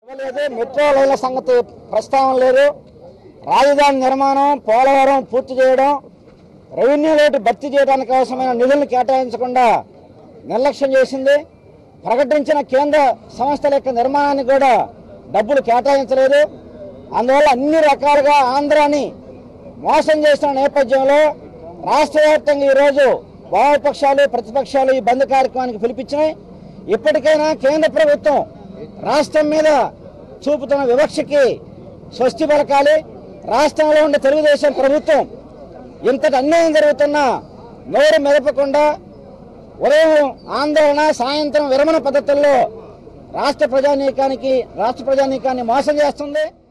లేదు మెట్రో రైళ్ల సంగతి ప్రస్తావన లేదు రాజధాని నిర్మాణం పోలవరం పూర్తి చేయడం రెవెన్యూ రేటు భర్తీ చేయడానికి అవసరమైన నిధులను కేటాయించకుండా నిర్లక్ష్యం చేసింది ప్రకటించిన కేంద్ర సంస్థల యొక్క నిర్మాణానికి కూడా డబ్బులు కేటాయించలేదు అందువల్ల అన్ని రకాలుగా ఆంధ్రాని మోసం చేసిన నేపథ్యంలో రాష్ట్ర వ్యాప్తంగా ఈరోజు వామపక్షాలు ప్రతిపక్షాలు ఈ బంద్ కార్యక్రమానికి పిలిపించినాయి ఇప్పటికైనా కేంద్ర ప్రభుత్వం రాష్ట్రం మీద చూపుతున్న వివక్షకి స్వస్తి పలకాలి రాష్ట్రంలో ఉండే తెలుగుదేశం ప్రభుత్వం ఇంతటి అన్యాయం జరుగుతున్నా నోరు మెదపకుండా ఉదయం ఆందోళన సాయంత్రం విరమణ పద్ధతుల్లో రాష్ట్ర ప్రజానీకానికి రాష్ట్ర ప్రజానీకాన్ని మోసం చేస్తుంది